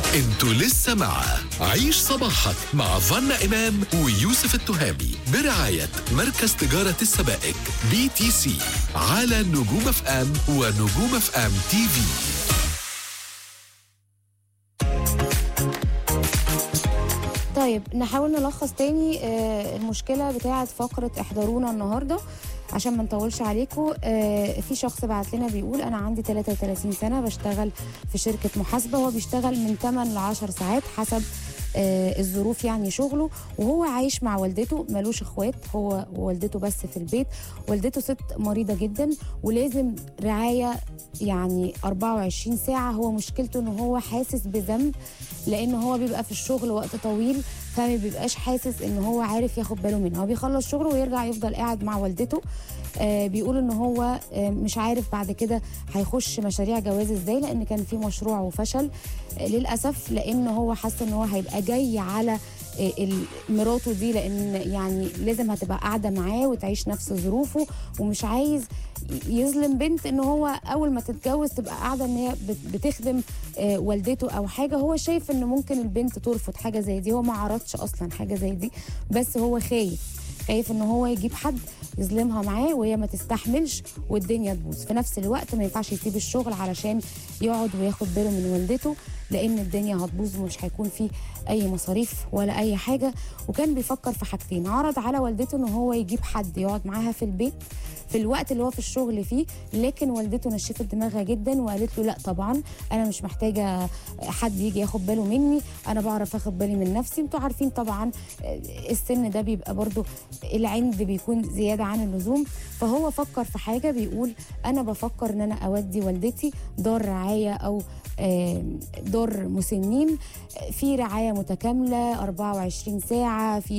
انتوا لسه مع عيش صباحك مع فنا إمام ويوسف التهامي برعاية مركز تجارة السبائك بي تي سي على نجوم اف ام ونجوم اف ام تي في طيب نحاول نلخص تاني آه، المشكله بتاعه فقره احضرونا النهارده عشان ما نطولش عليكم آه، في شخص بعت لنا بيقول انا عندي 33 سنه بشتغل في شركه محاسبه هو بيشتغل من 8 ل 10 ساعات حسب آه، الظروف يعني شغله وهو عايش مع والدته ملوش اخوات هو ووالدته بس في البيت والدته ست مريضه جدا ولازم رعايه يعني 24 ساعه هو مشكلته ان هو حاسس بذنب لان هو بيبقى في الشغل وقت طويل فما بيبقاش حاسس ان هو عارف ياخد باله منها هو بيخلص شغله ويرجع يفضل قاعد مع والدته آه بيقول ان هو آه مش عارف بعد كده هيخش مشاريع جواز ازاي لان كان في مشروع وفشل آه للاسف لان هو حس ان هو هيبقى جاي على آه، ال- مراته دي لان يعني لازم هتبقى قاعده معاه وتعيش نفس ظروفه ومش عايز يظلم بنت ان هو اول ما تتجوز تبقى قاعده ان هي بت- بتخدم آه، والدته او حاجه هو شايف ان ممكن البنت ترفض حاجه زي دي هو ما عرضش اصلا حاجه زي دي بس هو خايف خايف ان هو يجيب حد يظلمها معاه وهي ما تستحملش والدنيا تبوظ في نفس الوقت ما ينفعش يسيب الشغل علشان يقعد وياخد باله من والدته لان الدنيا هتبوظ ومش هيكون في اي مصاريف ولا اي حاجه وكان بيفكر في حاجتين عرض على والدته ان هو يجيب حد يقعد معاها في البيت في الوقت اللي هو في الشغل فيه لكن والدته نشفت دماغها جدا وقالت له لا طبعا انا مش محتاجه حد يجي ياخد باله مني انا بعرف اخد بالي من نفسي انتوا عارفين طبعا السن ده بيبقى برضو العند بيكون زياده عن اللزوم فهو فكر في حاجه بيقول انا بفكر ان انا اودي والدتي دار رعايه او آه، دار مسنين في رعايه متكامله 24 ساعه في